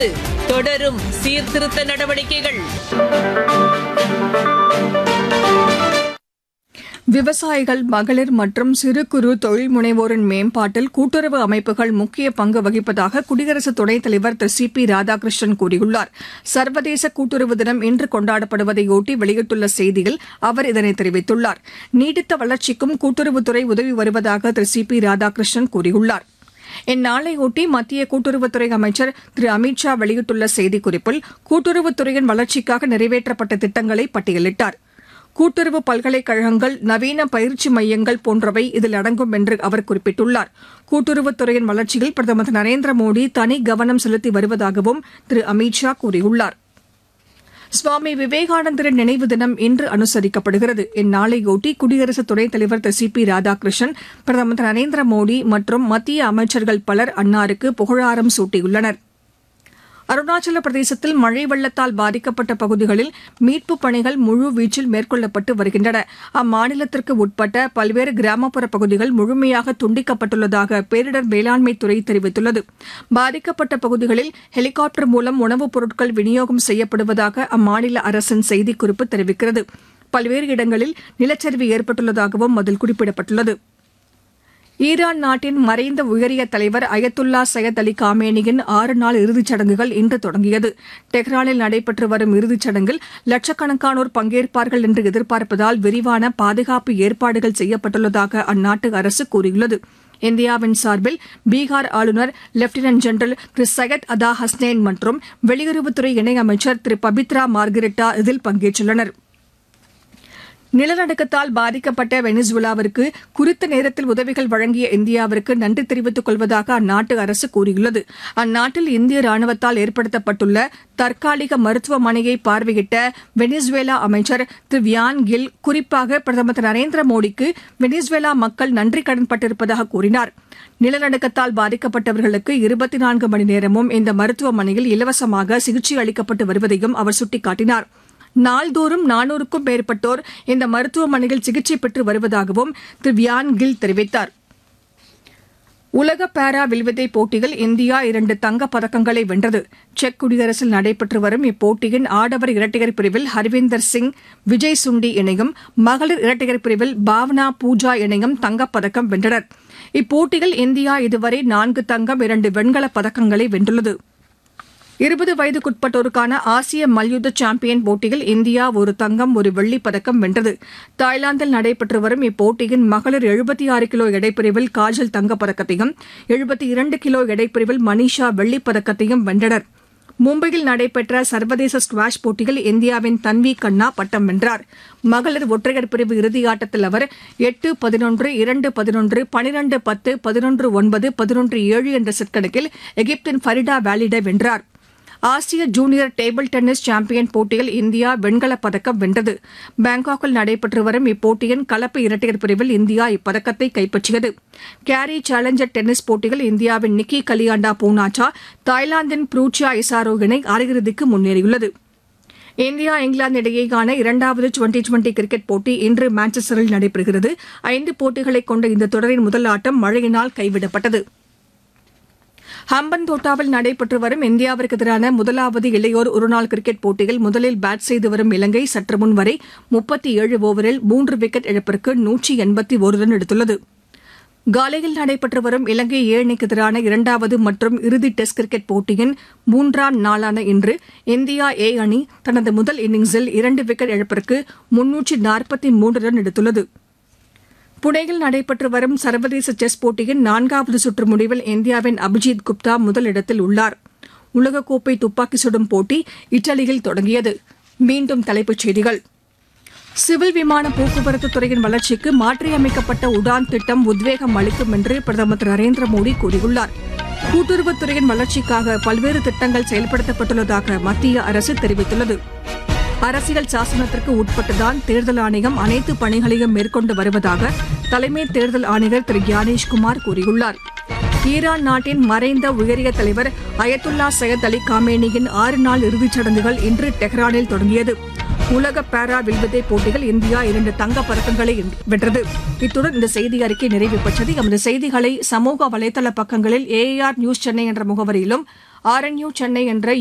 தொடரும் சீர்திருத்த நடவடிக்கைகள் விவசாயிகள் மகளிர் மற்றும் சிறு குறு தொழில் முனைவோரின் மேம்பாட்டில் கூட்டுறவு அமைப்புகள் முக்கிய பங்கு வகிப்பதாக குடியரசு துணைத் தலைவர் திரு சி பி ராதாகிருஷ்ணன் கூறியுள்ளார் சர்வதேச கூட்டுறவு தினம் இன்று கொண்டாடப்படுவதையொட்டி வெளியிட்டுள்ள செய்தியில் அவர் இதனை தெரிவித்துள்ளார் நீடித்த வளர்ச்சிக்கும் கூட்டுறவுத்துறை உதவி வருவதாக திரு சி பி ராதாகிருஷ்ணன் கூறியுள்ளார் இந்நாளையொட்டி மத்திய கூட்டுறவுத்துறை அமைச்சர் திரு அமித் ஷா வெளியிட்டுள்ள செய்திக்குறிப்பில் கூட்டுறவுத்துறையின் வளர்ச்சிக்காக நிறைவேற்றப்பட்ட திட்டங்களை பட்டியலிட்டார் கூட்டுறவு பல்கலைக்கழகங்கள் நவீன பயிற்சி மையங்கள் போன்றவை இதில் அடங்கும் என்று அவர் குறிப்பிட்டுள்ளார் கூட்டுறவுத்துறையின் வளர்ச்சியில் பிரதமர் திரு நரேந்திர மோடி தனி கவனம் செலுத்தி வருவதாகவும் திரு அமித் ஷா கூறியுள்ளார் சுவாமி விவேகானந்தரின் நினைவு தினம் இன்று அனுசரிக்கப்படுகிறது இந்நாளையொட்டி குடியரசு துணைத் தலைவர் திரு சி பி ராதாகிருஷ்ணன் பிரதமர் திரு நரேந்திர மோடி மற்றும் மத்திய அமைச்சர்கள் பலர் அன்னாருக்கு புகழாரம் சூட்டியுள்ளனா் அருணாச்சல பிரதேசத்தில் மழை வெள்ளத்தால் பாதிக்கப்பட்ட பகுதிகளில் மீட்புப் பணிகள் முழு வீச்சில் மேற்கொள்ளப்பட்டு வருகின்றன அம்மாநிலத்திற்கு உட்பட்ட பல்வேறு கிராமப்புற பகுதிகள் முழுமையாக துண்டிக்கப்பட்டுள்ளதாக பேரிடர் மேலாண்மை துறை தெரிவித்துள்ளது பாதிக்கப்பட்ட பகுதிகளில் ஹெலிகாப்டர் மூலம் உணவுப் பொருட்கள் விநியோகம் செய்யப்படுவதாக அம்மாநில அரசின் செய்திக்குறிப்பு தெரிவிக்கிறது பல்வேறு இடங்களில் நிலச்சரிவு ஏற்பட்டுள்ளதாகவும் அதில் குறிப்பிடப்பட்டுள்ளது ஈரான் நாட்டின் மறைந்த உயரிய தலைவர் அயத்துல்லா சையத் அலி காமேனியின் ஆறு நாள் இறுதிச் சடங்குகள் இன்று தொடங்கியது டெஹ்ரானில் நடைபெற்று வரும் இறுதிச் சடங்கில் லட்சக்கணக்கானோர் பங்கேற்பார்கள் என்று எதிர்பார்ப்பதால் விரிவான பாதுகாப்பு ஏற்பாடுகள் செய்யப்பட்டுள்ளதாக அந்நாட்டு அரசு கூறியுள்ளது இந்தியாவின் சார்பில் பீகார் ஆளுநர் லெப்டினன்ட் ஜெனரல் திரு சையத் அதா ஹஸ்னேன் மற்றும் வெளியுறவுத்துறை இணையமைச்சர் திரு பபித்ரா மார்கரெட்டா இதில் பங்கேற்றுள்ளனா் நிலநடுக்கத்தால் பாதிக்கப்பட்ட வெனிசுலாவிற்கு குறித்த நேரத்தில் உதவிகள் வழங்கிய இந்தியாவிற்கு நன்றி தெரிவித்துக் கொள்வதாக அந்நாட்டு அரசு கூறியுள்ளது அந்நாட்டில் இந்திய ராணுவத்தால் ஏற்படுத்தப்பட்டுள்ள தற்காலிக மருத்துவமனையை பார்வையிட்ட வெனிசுவேலா அமைச்சர் திரு வியான் கில் குறிப்பாக பிரதமர் திரு நரேந்திர மோடிக்கு வெனிசுவேலா மக்கள் நன்றி கடன்பட்டிருப்பதாக கூறினார் நிலநடுக்கத்தால் பாதிக்கப்பட்டவர்களுக்கு இருபத்தி நான்கு மணி நேரமும் இந்த மருத்துவமனையில் இலவசமாக சிகிச்சை அளிக்கப்பட்டு வருவதையும் அவர் சுட்டிக்காட்டினார் நாள்தோறும் நானூறுக்கும் மேற்பட்டோர் இந்த மருத்துவமனையில் சிகிச்சை பெற்று வருவதாகவும் திரு வியான் கில் தெரிவித்தார் உலக பாரா வில்வித்தை போட்டியில் இந்தியா இரண்டு தங்கப் பதக்கங்களை வென்றது செக் குடியரசில் நடைபெற்று வரும் இப்போட்டியின் ஆடவர் இரட்டையர் பிரிவில் ஹர்வீந்தர் சிங் விஜய் சுண்டி இணையும் மகளிர் இரட்டையர் பிரிவில் பாவனா பூஜா இணையும் தங்கப் பதக்கம் வென்றனர் இப்போட்டியில் இந்தியா இதுவரை நான்கு தங்கம் இரண்டு வெண்கலப் பதக்கங்களை வென்றுள்ளது இருபது வயதுக்குட்பட்டோருக்கான ஆசிய மல்யுத்த சாம்பியன் போட்டியில் இந்தியா ஒரு தங்கம் ஒரு வெள்ளிப் பதக்கம் வென்றது தாய்லாந்தில் நடைபெற்று வரும் இப்போட்டியின் மகளிர் எழுபத்தி ஆறு கிலோ எடைப்பிரிவில் காஜல் தங்கப் பதக்கத்தையும் எழுபத்தி இரண்டு கிலோ எடைப்பிரிவில் மனிஷா வெள்ளிப் பதக்கத்தையும் வென்றனர் மும்பையில் நடைபெற்ற சர்வதேச ஸ்குவாஷ் போட்டியில் இந்தியாவின் தன்வி கண்ணா பட்டம் வென்றார் மகளிர் ஒற்றையர் பிரிவு இறுதியாட்டத்தில் அவர் எட்டு பதினொன்று இரண்டு பதினொன்று பனிரண்டு பத்து பதினொன்று ஒன்பது பதினொன்று ஏழு என்ற செட் கணக்கில் எகிப்தின் ஃபரிடா வேலிடை வென்றார் ஆசிய ஜூனியர் டேபிள் டென்னிஸ் சாம்பியன் போட்டியில் இந்தியா வெண்கலப் பதக்கம் வென்றது பாங்காக்கில் நடைபெற்று வரும் இப்போட்டியின் கலப்பு இரட்டையர் பிரிவில் இந்தியா இப்பதக்கத்தை கைப்பற்றியது கேரி சேலஞ்சர் டென்னிஸ் போட்டியில் இந்தியாவின் நிக்கி கலியாண்டா பூனாச்சா தாய்லாந்தின் ப்ரூச்சியா இசாரோ இணை அரையிறுதிக்கு முன்னேறியுள்ளது இந்தியா இங்கிலாந்து இடையேயான இரண்டாவது டுவெண்டி டுவெண்டி கிரிக்கெட் போட்டி இன்று மான்செஸ்டரில் நடைபெறுகிறது ஐந்து போட்டிகளை கொண்ட இந்த தொடரின் முதல் ஆட்டம் மழையினால் கைவிடப்பட்டது ஹம்பன் தோட்டாவில் நடைபெற்று வரும் இந்தியாவிற்கு எதிரான முதலாவது இளையோர் ஒருநாள் கிரிக்கெட் போட்டியில் முதலில் பேட் செய்து வரும் இலங்கை சற்று முன் வரை முப்பத்தி ஏழு ஓவரில் மூன்று விக்கெட் இழப்பிற்கு நூற்றி எண்பத்தி ஒரு ரன் எடுத்துள்ளது காலையில் நடைபெற்று வரும் இலங்கை ஏ அணிக்கு எதிரான இரண்டாவது மற்றும் இறுதி டெஸ்ட் கிரிக்கெட் போட்டியின் மூன்றாம் நாளான இன்று இந்தியா ஏ அணி தனது முதல் இன்னிங்ஸில் இரண்டு விக்கெட் இழப்பிற்கு முன்னூற்றி நாற்பத்தி மூன்று ரன் எடுத்துள்ளது புனேயில் நடைபெற்று வரும் சர்வதேச செஸ் போட்டியின் நான்காவது சுற்று முடிவில் இந்தியாவின் அபிஜித் குப்தா முதலிடத்தில் உள்ளார் உலகக்கோப்பை துப்பாக்கி சுடும் போட்டி இத்தாலியில் தொடங்கியது மீண்டும் தலைப்புச் செய்திகள் சிவில் விமான போக்குவரத்து துறையின் வளர்ச்சிக்கு மாற்றியமைக்கப்பட்ட உடான் திட்டம் உத்வேகம் அளிக்கும் என்று பிரதமர் திரு நரேந்திர மோடி கூறியுள்ளார் கூட்டுறவுத்துறையின் வளர்ச்சிக்காக பல்வேறு திட்டங்கள் செயல்படுத்தப்பட்டுள்ளதாக மத்திய அரசு தெரிவித்துள்ளது அரசியல் சாசனத்திற்கு உட்பட்டுதான் தேர்தல் ஆணையம் அனைத்து பணிகளையும் மேற்கொண்டு வருவதாக தலைமை தேர்தல் ஆணையர் திரு கியானேஷ்குமார் கூறியுள்ளார் ஈரான் நாட்டின் மறைந்த உயரிய தலைவர் அயத்துல்லா சையத் அலி காமேனியின் ஆறு நாள் இறுதிச் சடங்குகள் இன்று டெஹ்ரானில் தொடங்கியது உலக பாரா வில்வித்தை போட்டியில் இந்தியா இரண்டு தங்கப் பதக்கங்களை வென்றது இத்துடன் இந்த செய்தி அறிக்கை நிறைவு பெற்றது எமது செய்திகளை சமூக வலைதள பக்கங்களில் ஏஆர் நியூஸ் சென்னை என்ற முகவரியிலும் ஆர்என்யூ சென்னை என்ற